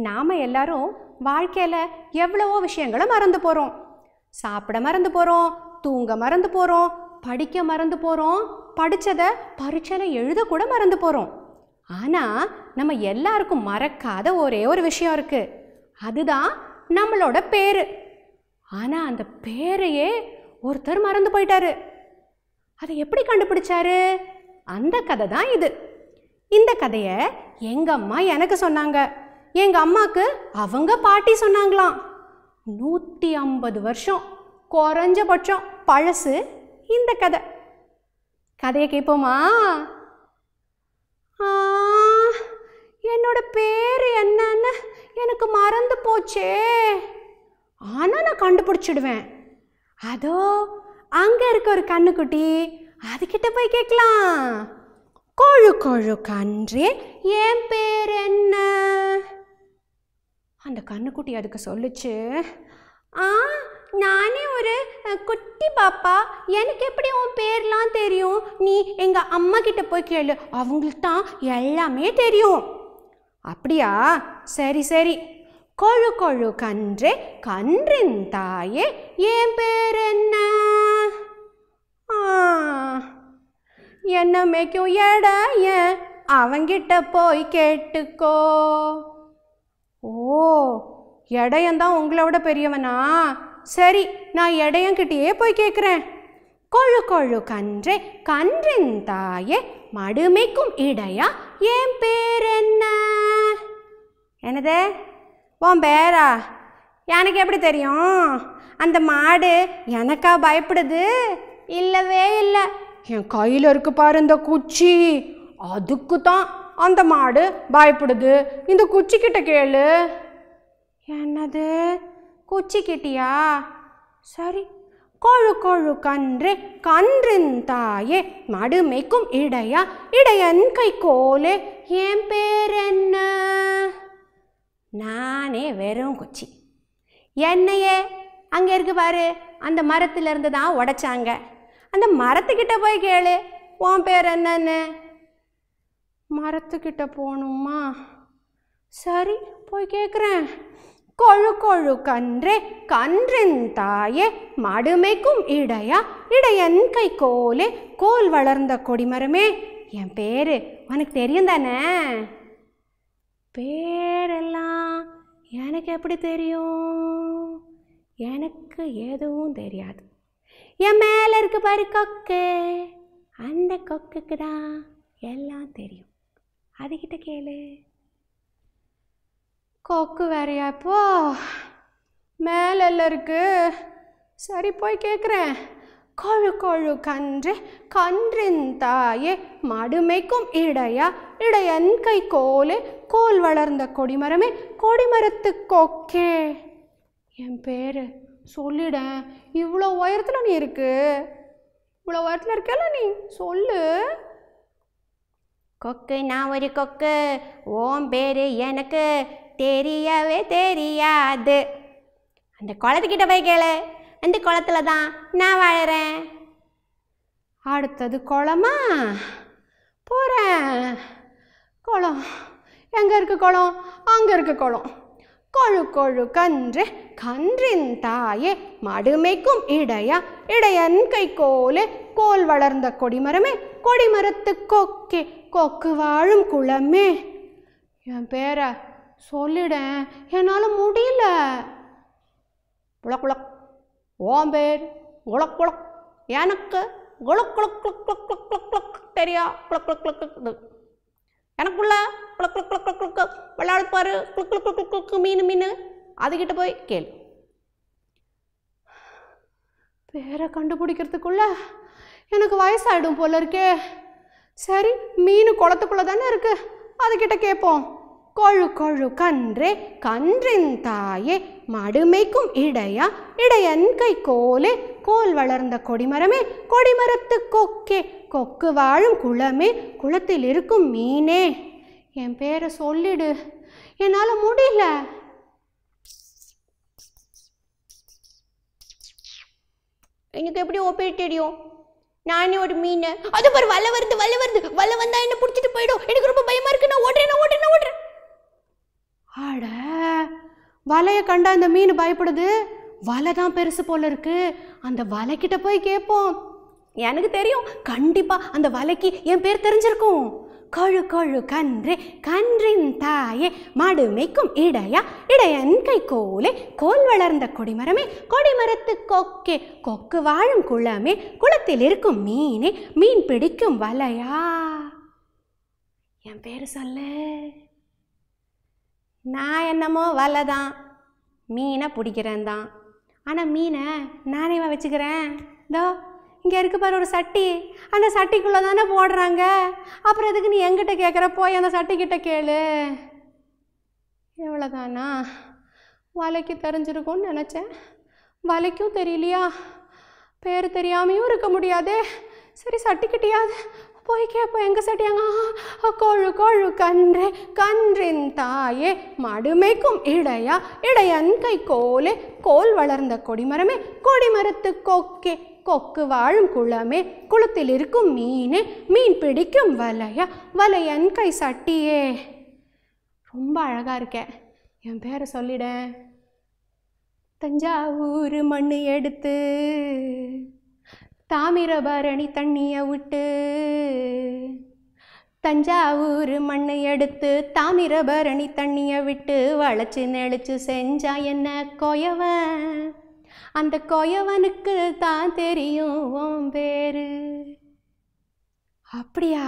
நாம் எல்லாரும் வாழ்க்கையில் எவ்வளவோ விஷயங்களை மறந்து போகிறோம் சாப்பிட மறந்து போகிறோம் தூங்க மறந்து போகிறோம் படிக்க மறந்து போகிறோம் படித்ததை பரீட்சையில் எழுதக்கூட மறந்து போகிறோம் ஆனால் நம்ம எல்லாருக்கும் மறக்காத ஒரே ஒரு விஷயம் இருக்குது அதுதான் நம்மளோட பேர் ஆனால் அந்த பேரையே ஒருத்தர் மறந்து போயிட்டாரு அதை எப்படி கண்டுபிடிச்சாரு அந்த கதை தான் இது இந்த கதையை எங்கள் அம்மா எனக்கு சொன்னாங்க எங்கள் அம்மாவுக்கு அவங்க பாட்டி சொன்னாங்களாம் நூற்றி ஐம்பது வருஷம் குறைஞ்சபட்சம் பழசு இந்த கதை கதையை கேட்போமா ஆ, என்னோட பேர் என்னன்னு எனக்கு மறந்து போச்சே ஆனால் நான் கண்டுபிடிச்சிடுவேன் அதோ அங்கே இருக்க ஒரு கண்ணுக்குட்டி அதுக்கிட்ட போய் கேட்கலாம் கொழு கொழு கன்றே என் பேர் என்ன அந்த கண்ணுக்குட்டி அதுக்கு சொல்லுச்சு ஆ நானே ஒரு அஹ், குட்டி பாப்பா எனக்கு எப்படி உன் பேர்லாம் தெரியும் நீ எங்கள் அம்மா கிட்ட போய் கேளு அவங்களுக்கு தான் எல்லாமே தெரியும் அப்படியா சரி சரி கொழு கொழு கன்றே கன்றின் தாயே என் பேர் என்ன ஆ, என்ன மேய்க்கும் எடைய அவங்கிட்ட போய் கேட்டுக்கோ ஓ எடையந்தான் உங்களை விட பெரியவனா சரி நான் எடையங்கிட்டயே போய் கேட்குறேன் கொழு கொழு கன்றே கன்றின் தாயே மடுமைக்கும் இடையா என் பேர் என்ன என்னது உன் பேரா எனக்கு எப்படி தெரியும் அந்த மாடு எனக்கா பயப்படுது இல்லவே இல்லை என் கையில் இருக்கு பாரு இந்த குச்சி அதுக்கு தான் அந்த மாடு பயப்படுது இந்த குச்சி கிட்ட கேளு என்னது குச்சி கிட்டியா சரி கொழு கொழு கன்று கன்றின் தாயே மடுமைக்கும் இடையா இடையன் கை கோலே என் பேர் என்ன நானே வெறும் குச்சி என்னையே அங்கே இருக்கு பாரு அந்த மரத்துல இருந்து தான் உடைச்சாங்க அந்த மரத்துக்கிட்ட போய் கேளு உன் பேர் என்னன்னு மரத்துக்கிட்ட போகணுமா சரி போய் கேட்குறேன் கொழு கொழு கன்றே கன்றின் தாயே மடுமைக்கும் இடையா இடையன் கை கோலே கோல் வளர்ந்த கொடிமரமே என் பேரு உனக்கு தெரியும் தானே பேரெல்லாம் எனக்கு எப்படி தெரியும் எனக்கு எதுவும் தெரியாது என் மேலே இருக்கு பாரு கொக்கு அந்த கொக்குக்கு தான் எல்லாம் தெரியும் அதுகிட்ட கேளு கொக்கு வேறையா இப்போ மேலெல்லாம் இருக்கு சரி போய் கேட்குறேன் கொழு கொழு கன்று கன்றின் தாயே மடுமைக்கும் இடையா இடையன் கை கோலே கோல் வளர்ந்த கொடிமரமே கொடிமரத்து கொக்கே என் பேர் சொல்லிடேன் இவ்வளோ உயரத்தில் நீ இருக்கு இவ்வளோ உயரத்தில் இருக்கல நீ சொல்லு கொக்கு நான் ஒரு கொக்கு ஓம் பேரு எனக்கு தெரியவே தெரியாது அந்த குளத்துக்கிட்ட போய் கேளு அந்த குளத்துல தான் நான் வாழறேன் அடுத்தது குளமா போகிறேன் குளம் எங்கே இருக்கு குளம் அங்கே இருக்கு குளம் கொழு கொழு கன்று கன்றின் தாயே மடுமைக்கும் இடையா இடையன் கை கோலே கோல் வளர்ந்த கொடிமரமே கொடிமரத்து கொக்கே கொக்கு வாழும் குளமே என் பேரை சொல்லிடேன் என்னால் முடியல குளக் குளக் ஓம் பேர் குளக் குளக் எனக்கு குளக் குளக் குளக் குளக் குளக் குளக் குளக் தெரியா குளக் குளக் குளக் குளக் இது. எனக்குள்ள குளக் குளக் குளக் குளக் குளக் விளையாடு பாரு குளக் குளக் குளக் குளக் குளக் மீன் மீன் அதுகிட்ட போய் கேளு பேரை கண்டுபிடிக்கிறதுக்குள்ள எனக்கு வயசாயிடும் போல இருக்கே சரி மீன் குளத்துக்குள்ள தானே இருக்கு அதுகிட்ட கேட்போம் கொழு கொழு கன்றே கன்றின் தாயே மடுமைக்கும் இடையா இடையன் கை கோலே கோல் வளர்ந்த கொடிமரமே கொடிமரத்து கொக்கே கொக்கு வாழும் குளமே குளத்தில் இருக்கும் மீனே என் பேரை சொல்லிடு என்னால் முடியல எனக்கு எப்படி உன் பேர் தெரியும் நானே ஒரு மீன் அது பாரு வலை வருது வலை வருது வலை வந்தா என்ன பிடிச்சிட்டு போயிடும் எனக்கு ரொம்ப பயமா இருக்கு நான் ஓடுறேன் நான் ஓடுறேன் நான் ஓடுறேன் அட வலையை கண்டா இந்த மீன் பயப்படுது வலை தான் பெருசு போல இருக்கு அந்த வலைக்கிட்ட போய் கேட்போம் எனக்கு தெரியும் கண்டிப்பா அந்த வலைக்கு என் பேர் தெரிஞ்சிருக்கும் கழு கழு கன்று கன்றின் தாயே மாடு மேய்க்கும் இடையா இடையன் கை கோலே கோல் வளர்ந்த கொடிமரமே கொடிமரத்து கொக்கே கொக்கு வாழும் குளமே குளத்தில் இருக்கும் மீனே மீன் பிடிக்கும் வலையா என் பேர் சொல்லு நான் என்னமோ வலை தான் மீனை பிடிக்கிறேன் தான் ஆனால் மீனை நானேவா வச்சுக்கிறேன் இதோ இங்கே இருக்கு பாரு ஒரு சட்டி அந்த சட்டிக்குள்ளே தானே போடுறாங்க அப்புறம் எதுக்கு நீ எங்கிட்ட கேட்குற போய் அந்த சட்டிக்கிட்ட கேளு எவ்வளோதானா வலைக்கு தெரிஞ்சிருக்கும்னு நினச்சேன் வலைக்கும் தெரியலையா பேர் தெரியாமையும் இருக்க முடியாதே சரி சட்டிக்கிட்டியாவது போய் கேட்போம் எங்கள் சட்டியாங்க ஆ, கொழு கொழு கன்றே கன்றின் தாயே மடுமைக்கும் இடையா இடையன் கை கோலே கோல் வளர்ந்த கொடிமரமே கொடிமரத்து கொக்கே கொக்கு வாழும் குளமே குளத்தில் இருக்கும் மீனே மீன் பிடிக்கும் வலையா வலையன் கை சட்டியே ரொம்ப அழகா இருக்கே என் பேரை சொல்லிடேன் தஞ்சாவூர் மண்ணு எடுத்து தாமிரபரணி தண்ணியை விட்டு தஞ்சாவூர் மண்ணு எடுத்து தாமிரபரணி தண்ணியை விட்டு வளைச்சு நெளிச்சு செஞ்சா என்ன கொயவன் அந்த கொயவனுக்கு தான் தெரியும் உன் பேரு அப்படியா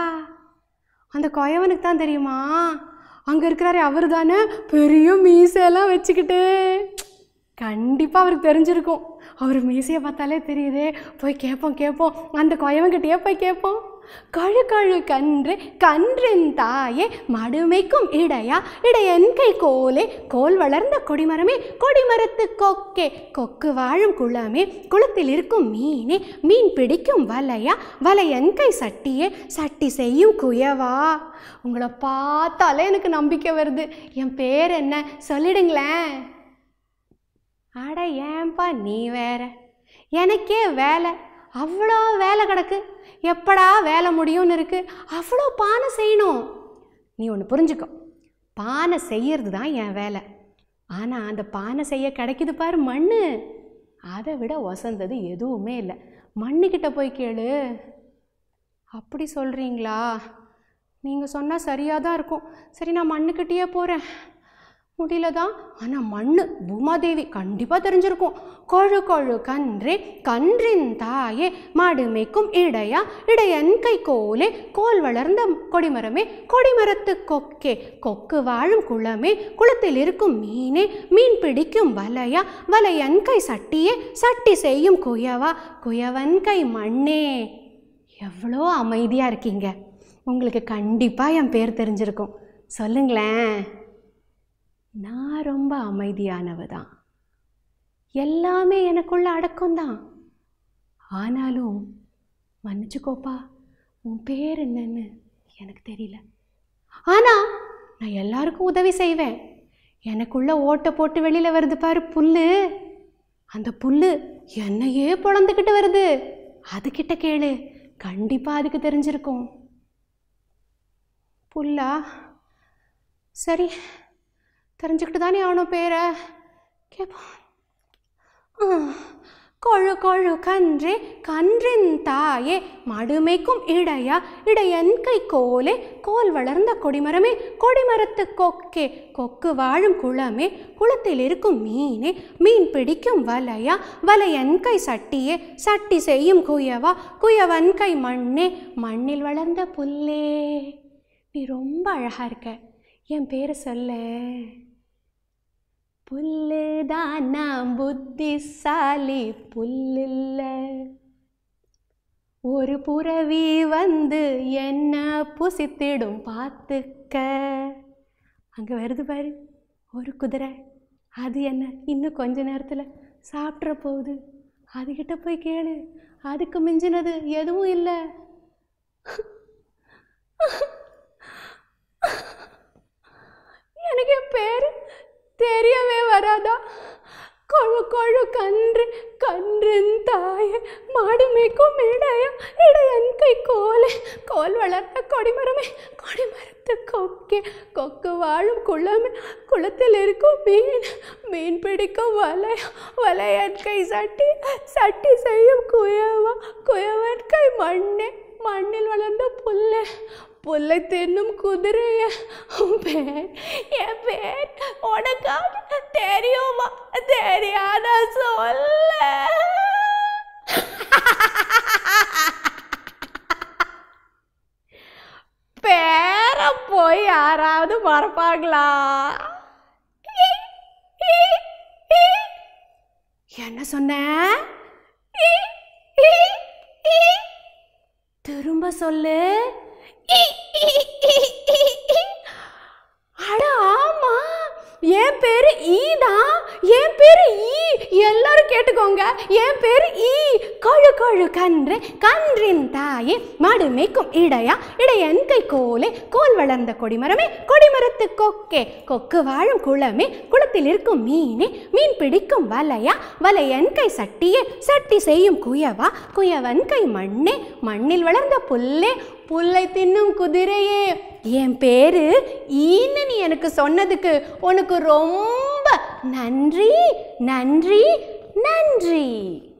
அந்த கொயவனுக்கு தான் தெரியுமா அங்கே இருக்கிறாரு அவர் தானே பெரிய மீசையெல்லாம் வச்சுக்கிட்டு கண்டிப்பாக அவருக்கு தெரிஞ்சிருக்கும் அவர் மீசையை பார்த்தாலே தெரியுதே போய் கேட்போம் கேட்போம் அந்த கொயவன்கிட்டயே போய் கேட்போம் கழு கழு கன்று கன்றின் தாயே மடுமைக்கும் இடையா இடையன் கை கோலே கோல் வளர்ந்த கொடிமரமே கொடிமரத்து கொக்கே கொக்கு வாழும் குளமே குளத்தில் இருக்கும் மீனே மீன் பிடிக்கும் வலையா வலையன் கை சட்டியே சட்டி செய்யும் குயவா உங்களை பார்த்தாலே எனக்கு நம்பிக்கை வருது என் பேர் என்ன சொல்லிடுங்களேன் அட ஏன்பா நீ வேற எனக்கே வேலை அவ்வளோ வேலை கிடக்கு எப்படா வேலை முடியும்னு இருக்கு அவ்வளோ பானை செய்யணும் நீ ஒன்று புரிஞ்சுக்கோ பானை செய்யறது தான் என் வேலை ஆனால் அந்த பானை செய்ய கிடைக்குது பாரு மண் அதை விட ஒசந்தது எதுவுமே இல்லை மண்ணுக்கிட்ட போய் கேளு அப்படி சொல்கிறீங்களா நீங்கள் சொன்னால் சரியாக தான் இருக்கும் சரி நான் மண்ணுக்கிட்டேயே போகிறேன் முடியல தான் ஆனால் மண் பூமாதேவி கண்டிப்பாக தெரிஞ்சிருக்கும் கொழு கொழு கன்றே கன்றின் தாயே மாடு மேய்க்கும் இடையா இடையன் கை கோலே கோல் வளர்ந்த கொடிமரமே கொடிமரத்து கொக்கே கொக்கு வாழும் குளமே குளத்தில் இருக்கும் மீனே மீன் பிடிக்கும் வலையா வலையன் கை சட்டியே சட்டி செய்யும் குயவா குயவன் கை மண்ணே எவ்வளோ அமைதியாக இருக்கீங்க உங்களுக்கு கண்டிப்பாக என் பேர் தெரிஞ்சிருக்கும் சொல்லுங்களேன் நான் ரொம்ப அமைதியானவ தான் எல்லாமே எனக்குள்ள அடக்கம்தான் ஆனாலும் மன்னிச்சுக்கோப்பா உன் பேர் என்னன்னு எனக்கு தெரியல ஆனால் நான் எல்லாருக்கும் உதவி செய்வேன் எனக்குள்ள ஓட்டை போட்டு வெளியில் வருது பாரு புல்லு அந்த புல்லு என்னையே பொழந்துக்கிட்டு வருது அதுக்கிட்ட கேளு கண்டிப்பாக அதுக்கு தெரிஞ்சிருக்கும் புல்லா சரி தெரிஞ்சுக்கிட்டு தானே ஆகணும் பேரை கேட்போம் ஆ, கொழு கொழு கன்றே கன்றின் தாயே மடுமைக்கும் இடையா இடையன் கை கோலே கோல் வளர்ந்த கொடிமரமே கொடிமரத்து கொக்கே கொக்கு வாழும் குளமே குளத்தில் இருக்கும் மீனே மீன் பிடிக்கும் வலையா வலையன் கை சட்டியே சட்டி செய்யும் குயவா குயவன் கை மண்ணே மண்ணில் வளர்ந்த புல்லே நீ ரொம்ப அழகா இருக்க என் பேரை சொல்ல புல்லுதான் நான் புத்திசாலி புல்லில்ல ஒரு புறவி வந்து என்ன புசித்திடும் பார்த்துக்க அங்கே வருது பாரு ஒரு குதிரை அது என்ன இன்னும் கொஞ்ச நேரத்தில் சாப்பிட்ற போகுது அதுகிட்ட போய் கேளு அதுக்கு மிஞ்சினது எதுவும் இல்லை எனக்கு என் பேர் தெரியவே வராதா கொழு கொழு கன்று கன்றின் தாயே மாடு மேய்க்கும் இடைய இடையன் கை கோலே கோல் வளர்த்த கொடிமரமே கொடிமரத்து கொக்கே கொக்கு வாழும் குளமே குளத்தில் இருக்கும் மீன் மீன் பிடிக்கும் வலை வலையன் கை சட்டி சட்டி செய்யும் குயவா குயவன் கை மண்ணே மண்ணில் வளர்ந்த புல்லே புல்லை தின்னும் குதிரைய உன் பேர் என் பேர் உனக்காக தெரியுமா தெரியாத சொல்ல பேர போய் யாராவது மறப்பாங்களா என்ன சொன்ன திரும்ப சொல்லு அட ஆமா என் பேரு ஈ தான் என் பேரு ஈ எல்லாரும் கேட்டுக்கோங்க என் பேரு ஈ கழு கழு கன்று கன்றின் தாயே மாடு மேய்க்கும் இடையா இடையன் கை கோலே கோல் வளர்ந்த கொடிமரமே கொடிமரத்து கொக்கே கொக்கு வாழும் குளமே குளத்தில் இருக்கும் மீனே மீன் பிடிக்கும் வலையா வலையன் கை சட்டியே சட்டி செய்யும் குயவா குயவன் கை மண்ணே மண்ணில் வளர்ந்த புல்லே புல்லை தின்னும் குதிரையே என் பேரு ஈன்னு நீ எனக்கு சொன்னதுக்கு உனக்கு ரொம்ப நன்றி நன்றி நன்றி